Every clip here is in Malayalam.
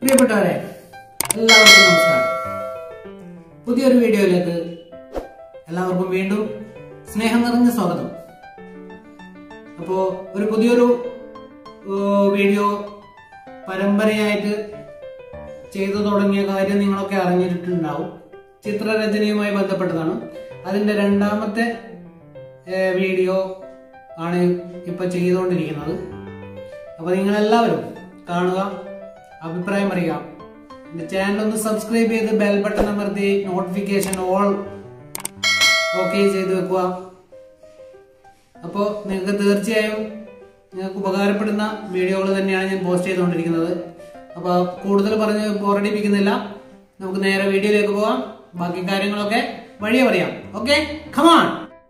പ്രിയപ്പെട്ടവരെ എല്ലാവർക്കും നമസ്കാരം പുതിയൊരു വീഡിയോയിലേക്ക് എല്ലാവർക്കും വീണ്ടും സ്നേഹം നിറഞ്ഞ സ്വാഗതം അപ്പോ ഒരു പുതിയൊരു ഏർ, വീഡിയോ പരമ്പരയായിട്ട് ചെയ്തു തുടങ്ങിയ കാര്യം നിങ്ങളൊക്കെ അറിഞ്ഞിട്ടുണ്ടാവും ചിത്രരചനയുമായി ബന്ധപ്പെട്ടതാണ് അതിന്റെ രണ്ടാമത്തെ ഏർ, വീഡിയോ ആണ് ഇപ്പൊ ചെയ്തുകൊണ്ടിരിക്കുന്നത് അപ്പൊ നിങ്ങൾ എല്ലാവരും കാണുക അഭിപ്രായം അറിയുക എന്റെ ചാനൽ ഒന്ന് സബ്സ്ക്രൈബ് ചെയ്ത് ബെൽ ബട്ടൺ അമർത്തി നോട്ടിഫിക്കേഷൻ ഓൾ ഓക്കെ ചെയ്ത് വെക്കുക അപ്പോൾ നിങ്ങൾക്ക് തീർച്ചയായും നിങ്ങൾക്ക് ഉപകാരപ്പെടുന്ന വീഡിയോകൾ തന്നെയാണ് ഞാൻ പോസ്റ്റ് ചെയ്തുകൊണ്ടിരിക്കുന്നത് അപ്പോൾ കൂടുതൽ പറഞ്ഞ് ബോറടിപ്പിക്കുന്നില്ല നമുക്ക് നേരെ വീഡിയോയിലേക്ക് പോവാം ബാക്കി കാര്യങ്ങളൊക്കെ വഴിയെ പറയാം ഓക്കെ ഖമാൺ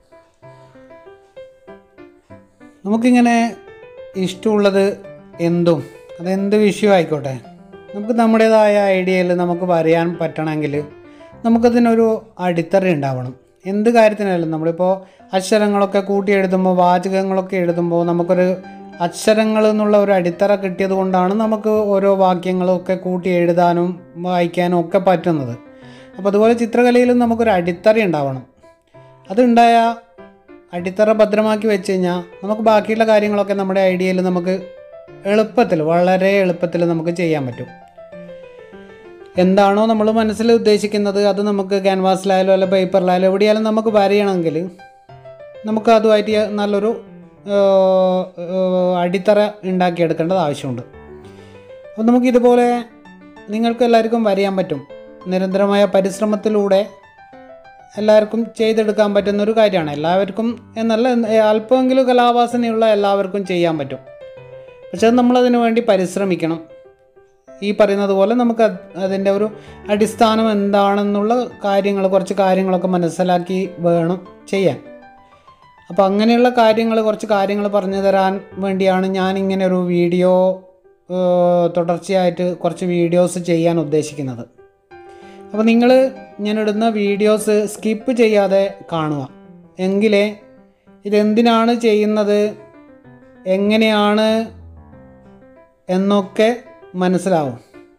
നമുക്കിങ്ങനെ ഇഷ്ടമുള്ളത് എന്തും അതെന്ത് വിഷയമായിക്കോട്ടെ നമുക്ക് നമ്മുടേതായ ഐഡിയയിൽ നമുക്ക് പറയാൻ പറ്റണമെങ്കിൽ നമുക്കതിനൊരു അടിത്തറ ഉണ്ടാവണം എന്ത് കാര്യത്തിനായാലും നമ്മളിപ്പോൾ അക്ഷരങ്ങളൊക്കെ കൂട്ടി എഴുതുമ്പോൾ വാചകങ്ങളൊക്കെ എഴുതുമ്പോൾ നമുക്കൊരു അക്ഷരങ്ങൾ എന്നുള്ള ഒരു അടിത്തറ കിട്ടിയത് കൊണ്ടാണ് നമുക്ക് ഓരോ വാക്യങ്ങളൊക്കെ കൂട്ടി എഴുതാനും വായിക്കാനും ഒക്കെ പറ്റുന്നത് അപ്പോൾ അതുപോലെ ചിത്രകലയിലും നമുക്കൊരു അടിത്തറ ഉണ്ടാവണം അതുണ്ടായ അടിത്തറ ഭദ്രമാക്കി വെച്ച് കഴിഞ്ഞാൽ നമുക്ക് ബാക്കിയുള്ള കാര്യങ്ങളൊക്കെ നമ്മുടെ ഐഡിയയിൽ നമുക്ക് എളുപ്പത്തിൽ വളരെ എളുപ്പത്തിൽ നമുക്ക് ചെയ്യാൻ പറ്റും എന്താണോ നമ്മൾ മനസ്സിൽ ഉദ്ദേശിക്കുന്നത് അത് നമുക്ക് ക്യാൻവാസിലായാലും അല്ല പേപ്പറിലായാലും എവിടെയായാലും നമുക്ക് വരയണമെങ്കിൽ നമുക്ക് അതുമായിട്ട് നല്ലൊരു ഏർ, ഏർ, അടിത്തറ ഉണ്ടാക്കിയെടുക്കേണ്ടത് ആവശ്യമുണ്ട് അപ്പോൾ നമുക്ക് ഇതുപോലെ നിങ്ങൾക്ക് എല്ലാവർക്കും വരയാൻ പറ്റും നിരന്തരമായ പരിശ്രമത്തിലൂടെ എല്ലാവർക്കും ചെയ്തെടുക്കാൻ പറ്റുന്ന ഒരു കാര്യമാണ് എല്ലാവർക്കും എന്നല്ല എ- അല്പമെങ്കിലും കലാവാസനയുള്ള എല്ലാവർക്കും ചെയ്യാൻ പറ്റും പക്ഷെ നമ്മളതിനു വേണ്ടി പരിശ്രമിക്കണം ഈ പറയുന്നത് പോലെ നമുക്ക് അത് അതിൻ്റെ ഒരു അടിസ്ഥാനം എന്താണെന്നുള്ള കാര്യങ്ങൾ കുറച്ച് കാര്യങ്ങളൊക്കെ മനസ്സിലാക്കി വേണം ചെയ്യാൻ അപ്പോൾ അങ്ങനെയുള്ള കാര്യങ്ങൾ കുറച്ച് കാര്യങ്ങൾ പറഞ്ഞു തരാൻ വേണ്ടിയാണ് ഞാൻ ഇങ്ങനെ ഒരു വീഡിയോ ഏർ, തുടർച്ചയായിട്ട് കുറച്ച് വീഡിയോസ് ചെയ്യാൻ ഉദ്ദേശിക്കുന്നത് അപ്പോൾ നിങ്ങൾ ഞാൻ ഇടുന്ന വീഡിയോസ് സ്കിപ്പ് ചെയ്യാതെ കാണുക എങ്കിലേ ഇതെന്തിനാണ് ചെയ്യുന്നത് എങ്ങനെയാണ് എന്നൊക്കെ മനസ്സിലാവും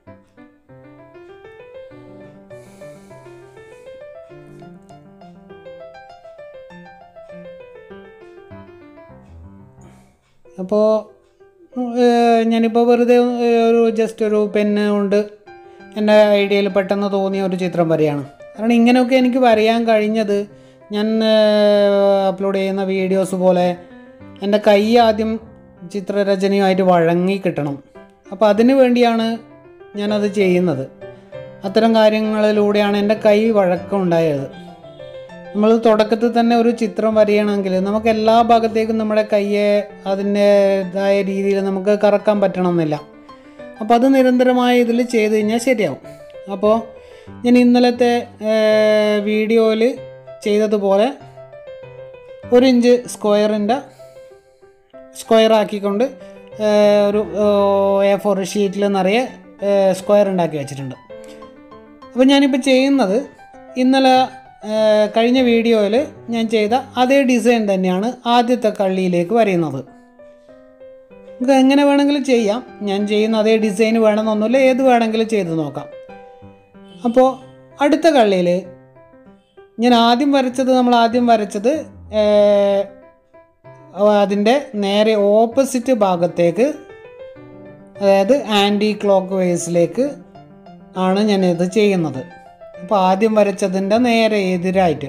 അപ്പോൾ ഞാനിപ്പോൾ വെറുതെ ഏഹ്, ഒരു ജസ്റ്റ് ഒരു പെന്ന് കൊണ്ട് എൻ്റെ ഐഡിയയിൽ പെട്ടെന്ന് തോന്നിയ ഒരു ചിത്രം വരെയാണ് കാരണം ഇങ്ങനെയൊക്കെ എനിക്ക് വരയാൻ കഴിഞ്ഞത് ഞാൻ അപ്ലോഡ് ചെയ്യുന്ന വീഡിയോസ് പോലെ എൻ്റെ കൈ ആദ്യം ചിത്രരചനയുമായിട്ട് വഴങ്ങി കിട്ടണം അപ്പോൾ അതിന് വേണ്ടിയാണ് ഞാനത് ചെയ്യുന്നത് അത്തരം കാര്യങ്ങളിലൂടെയാണ് എൻ്റെ കൈ വഴക്കമുണ്ടായത് നമ്മൾ തുടക്കത്തിൽ തന്നെ ഒരു ചിത്രം വരയണമെങ്കിൽ നമുക്ക് എല്ലാ ഭാഗത്തേക്കും നമ്മുടെ കയ്യെ അതിൻ്റെതായ രീതിയിൽ നമുക്ക് കറക്കാൻ പറ്റണമെന്നില്ല അപ്പോൾ അത് നിരന്തരമായ ഇതിൽ ചെയ്ത് കഴിഞ്ഞാൽ ശരിയാവും അപ്പോൾ ഞാൻ ഇന്നലത്തെ വീഡിയോയിൽ ചെയ്തതുപോലെ ഒരു ഇഞ്ച് സ്ക്വയറിൻ്റെ സ്ക്വയർ ആക്കിക്കൊണ്ട് ഏർ, ഒരു എ ഫോർ ഷീറ്റിൽ നിറയെ സ്ക്വയർ ഉണ്ടാക്കി വെച്ചിട്ടുണ്ട് അപ്പോൾ ഞാനിപ്പോൾ ചെയ്യുന്നത് ഇന്നലെ ഏർ, കഴിഞ്ഞ വീഡിയോയിൽ ഞാൻ ചെയ്ത അതേ ഡിസൈൻ തന്നെയാണ് ആദ്യത്തെ കള്ളിയിലേക്ക് വരയുന്നത് നമുക്ക് എങ്ങനെ വേണമെങ്കിലും ചെയ്യാം ഞാൻ ചെയ്യുന്ന അതേ ഡിസൈൻ വേണമെന്നൊന്നുമില്ല ഏത് വേണമെങ്കിലും ചെയ്ത് നോക്കാം അപ്പോൾ അടുത്ത കള്ളിയിൽ ഞാൻ ആദ്യം വരച്ചത് നമ്മൾ ആദ്യം വരച്ചത് ഏർ, അതിൻ്റെ നേരെ ഓപ്പോസിറ്റ് ഭാഗത്തേക്ക് അതായത് ആൻറ്റി ക്ലോക്ക് വേസിലേക്ക് ആണ് ഞാനിത് ചെയ്യുന്നത് അപ്പോൾ ആദ്യം വരച്ചതിൻ്റെ നേരെ എതിരായിട്ട്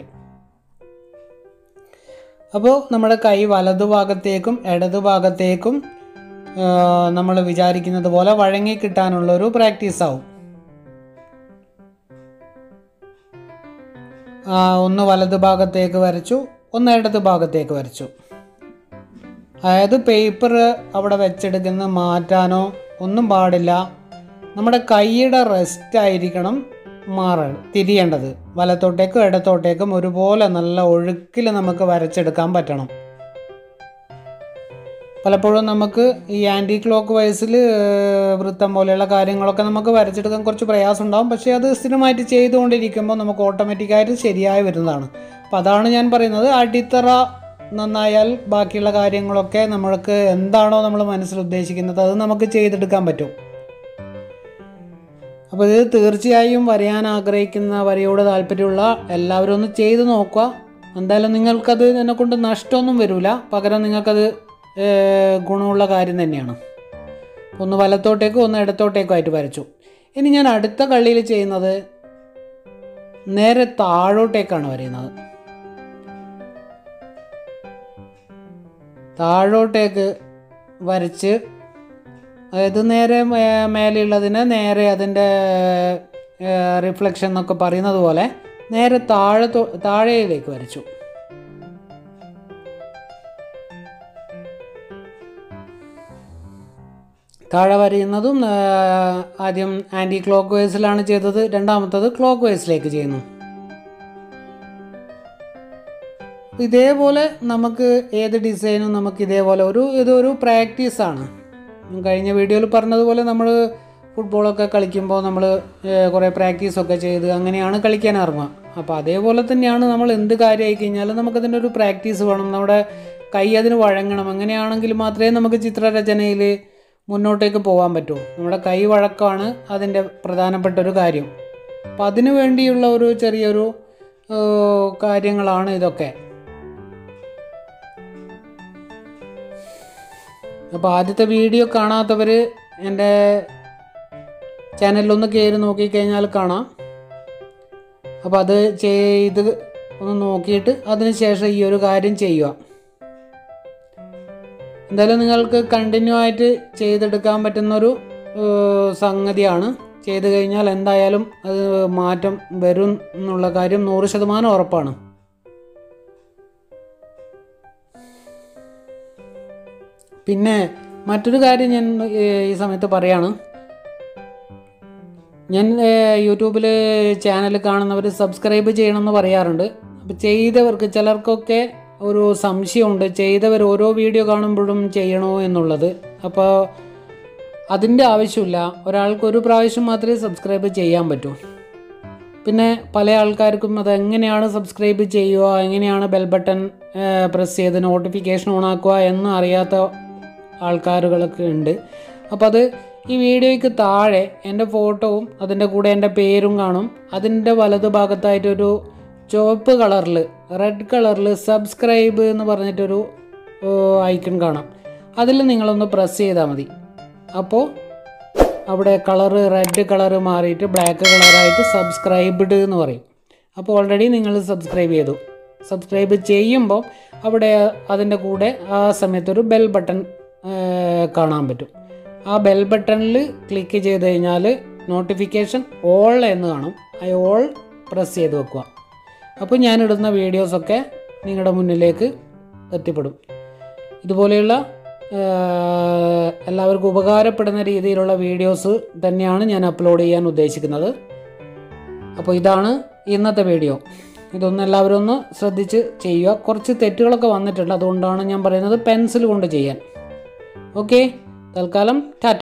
അപ്പോൾ നമ്മുടെ കൈ വലതുഭാഗത്തേക്കും ഇടതുഭാഗത്തേക്കും നമ്മൾ വിചാരിക്കുന്നത് പോലെ വഴങ്ങി കിട്ടാനുള്ളൊരു പ്രാക്ടീസ് ആവും ആ, ഒന്ന് വലതു ഭാഗത്തേക്ക് വരച്ചു ഒന്ന് ഇടത് ഭാഗത്തേക്ക് വരച്ചു അതായത് പേപ്പർ അവിടെ വെച്ചെടുക്കുന്ന മാറ്റാനോ ഒന്നും പാടില്ല നമ്മുടെ കൈയുടെ റെസ്റ്റ് ആയിരിക്കണം മാറ തിരിയേണ്ടത് വലത്തോട്ടേക്കും ഇടത്തോട്ടേക്കും ഒരുപോലെ നല്ല ഒഴുക്കിൽ നമുക്ക് വരച്ചെടുക്കാൻ പറ്റണം പലപ്പോഴും നമുക്ക് ഈ ആൻറ്റി ക്ലോക്ക് വൈസിൽ വൃത്തം പോലെയുള്ള കാര്യങ്ങളൊക്കെ നമുക്ക് വരച്ചെടുക്കാൻ കുറച്ച് പ്രയാസം ഉണ്ടാവും പക്ഷേ അത് സ്ഥിരമായിട്ട് ചെയ്തുകൊണ്ടിരിക്കുമ്പോൾ നമുക്ക് ഓട്ടോമാറ്റിക്കായിട്ട് ശരിയായി വരുന്നതാണ് അപ്പോൾ അതാണ് ഞാൻ പറയുന്നത് അടിത്തറ നന്നായാൽ ബാക്കിയുള്ള കാര്യങ്ങളൊക്കെ നമ്മൾക്ക് എന്താണോ നമ്മൾ മനസ്സിൽ ഉദ്ദേശിക്കുന്നത് അത് നമുക്ക് ചെയ്തെടുക്കാൻ പറ്റും അപ്പോൾ ഇത് തീർച്ചയായും വരയാൻ ആഗ്രഹിക്കുന്ന വരയോട് താല്പര്യമുള്ള എല്ലാവരും ഒന്ന് ചെയ്ത് നോക്കുക എന്തായാലും നിങ്ങൾക്കത് എന്നെ കൊണ്ട് നഷ്ടമൊന്നും വരില്ല പകരം നിങ്ങൾക്കത് ഏഹ്, ഗുണമുള്ള കാര്യം തന്നെയാണ് ഒന്ന് വലത്തോട്ടേക്കും ഒന്ന് ഇടത്തോട്ടേക്കും ആയിട്ട് വരച്ചു ഇനി ഞാൻ അടുത്ത കള്ളിയിൽ ചെയ്യുന്നത് നേരെ താഴോട്ടേക്കാണ് വരയുന്നത് താഴോട്ടേക്ക് വരച്ച് അതായത് നേരെ മേ- മേലെയുള്ളതിനെ നേരെ അതിൻ്റെ റിഫ്ലക്ഷൻ എന്നൊക്കെ പറയുന്നത് പോലെ നേരെ താഴെ താഴെയിലേക്ക് വരച്ചു താഴെ വരയുന്നതും ആ, ആദ്യം ആൻറ്റി ക്ലോക്ക് വൈസിലാണ് ചെയ്തത് രണ്ടാമത്തത് ക്ലോക്ക് വൈസിലേക്ക് ചെയ്യുന്നു ഇതേപോലെ നമുക്ക് ഏത് ഡിസൈനും നമുക്ക് ഇതേപോലെ ഒരു ഇതൊരു പ്രാക്ടീസാണ് കഴിഞ്ഞ വീഡിയോയിൽ പറഞ്ഞതുപോലെ നമ്മൾ ഫുട്ബോളൊക്കെ കളിക്കുമ്പോൾ നമ്മൾ കുറേ പ്രാക്ടീസൊക്കെ ചെയ്ത് അങ്ങനെയാണ് കളിക്കാൻ ഇറങ്ങുക അപ്പോൾ അതേപോലെ തന്നെയാണ് നമ്മൾ എന്ത് കാര്യമായി കഴിഞ്ഞാലും നമുക്കതിൻ്റെ ഒരു പ്രാക്ടീസ് വേണം നമ്മുടെ കൈ അതിന് വഴങ്ങണം അങ്ങനെയാണെങ്കിൽ മാത്രമേ നമുക്ക് ചിത്രരചനയിൽ മുന്നോട്ടേക്ക് പോകാൻ പറ്റൂ നമ്മുടെ കൈ വഴക്കമാണ് അതിൻ്റെ പ്രധാനപ്പെട്ട ഒരു കാര്യം അപ്പം അതിനു വേണ്ടിയുള്ള ഒരു ചെറിയൊരു ഏഹ്, കാര്യങ്ങളാണ് ഇതൊക്കെ അപ്പോൾ ആദ്യത്തെ വീഡിയോ കാണാത്തവർ എൻ്റെ ചാനലിലൊന്ന് കയറി നോക്കിക്കഴിഞ്ഞാൽ കാണാം അപ്പോൾ അത് ചെയ്ത് ഒന്ന് നോക്കിയിട്ട് അതിന് ശേഷം ഈ ഒരു കാര്യം ചെയ്യുക എന്തായാലും നിങ്ങൾക്ക് കണ്ടിന്യൂ ആയിട്ട് ചെയ്തെടുക്കാൻ പറ്റുന്നൊരു ഏഹ്, സംഗതിയാണ് ചെയ്ത് കഴിഞ്ഞാൽ എന്തായാലും അത് മാറ്റം വരും എന്നുള്ള കാര്യം നൂറ് ശതമാനം ഉറപ്പാണ് പിന്നെ മറ്റൊരു കാര്യം ഞാൻ ഏഹ്, ഈ സമയത്ത് പറയാണ് ഞാൻ യൂട്യൂബിൽ ചാനൽ കാണുന്നവർ സബ്സ്ക്രൈബ് ചെയ്യണമെന്ന് പറയാറുണ്ട് അപ്പോൾ ചെയ്തവർക്ക് ചിലർക്കൊക്കെ ഒരു സംശയമുണ്ട് ചെയ്തവർ ഓരോ വീഡിയോ കാണുമ്പോഴും ചെയ്യണോ എന്നുള്ളത് അപ്പോൾ അതിൻ്റെ ആവശ്യമില്ല ഒരാൾക്ക് ഒരു പ്രാവശ്യം മാത്രമേ സബ്സ്ക്രൈബ് ചെയ്യാൻ പറ്റൂ പിന്നെ പല ആൾക്കാർക്കും അത് എങ്ങനെയാണ് സബ്സ്ക്രൈബ് ചെയ്യുക എങ്ങനെയാണ് ബെൽ ബട്ടൺ പ്രസ് ചെയ്ത് നോട്ടിഫിക്കേഷൻ ഓൺ ആക്കുക എന്ന് അറിയാത്ത ആൾക്കാരുകളൊക്കെ ഉണ്ട് അപ്പോൾ അത് ഈ വീഡിയോയ്ക്ക് താഴെ എൻ്റെ ഫോട്ടോവും അതിൻ്റെ കൂടെ എൻ്റെ പേരും കാണും അതിൻ്റെ വലതു ഭാഗത്തായിട്ടൊരു ചുവപ്പ് കളറിൽ റെഡ് കളറിൽ സബ്സ്ക്രൈബ് എന്ന് പറഞ്ഞിട്ടൊരു ഐക്കൺ കാണാം അതിൽ നിങ്ങളൊന്ന് പ്രസ് ചെയ്താൽ മതി അപ്പോൾ അവിടെ കളറ് റെഡ് കളറ് മാറിയിട്ട് ബ്ലാക്ക് കളറായിട്ട് സബ്സ്ക്രൈബ്ഡ് എന്ന് പറയും അപ്പോൾ ഓൾറെഡി നിങ്ങൾ സബ്സ്ക്രൈബ് ചെയ്തു സബ്സ്ക്രൈബ് ചെയ്യുമ്പോൾ അവിടെ അതിൻ്റെ കൂടെ ആ സമയത്തൊരു ബെൽ ബട്ടൺ കാണാൻ പറ്റും ആ ബെൽ ബട്ടണിൽ ക്ലിക്ക് ചെയ്ത് കഴിഞ്ഞാൽ നോട്ടിഫിക്കേഷൻ ഓൾ എന്ന് കാണും ആ ഓൾ പ്രസ് ചെയ്ത് വെക്കുക അപ്പോൾ ഞാനിടുന്ന വീഡിയോസൊക്കെ നിങ്ങളുടെ മുന്നിലേക്ക് എത്തിപ്പെടും ഇതുപോലെയുള്ള ഏഹ്, എല്ലാവർക്കും ഉപകാരപ്പെടുന്ന രീതിയിലുള്ള വീഡിയോസ് തന്നെയാണ് ഞാൻ അപ്ലോഡ് ചെയ്യാൻ ഉദ്ദേശിക്കുന്നത് അപ്പോൾ ഇതാണ് ഇന്നത്തെ വീഡിയോ ഇതൊന്ന് എല്ലാവരും ഒന്ന് ശ്രദ്ധിച്ച് ചെയ്യുക കുറച്ച് തെറ്റുകളൊക്കെ വന്നിട്ടുണ്ട് അതുകൊണ്ടാണ് ഞാൻ പറയുന്നത് പെൻസിൽ കൊണ്ട് ചെയ്യാൻ ഓക്കെ തൽക്കാലം ടാറ്റ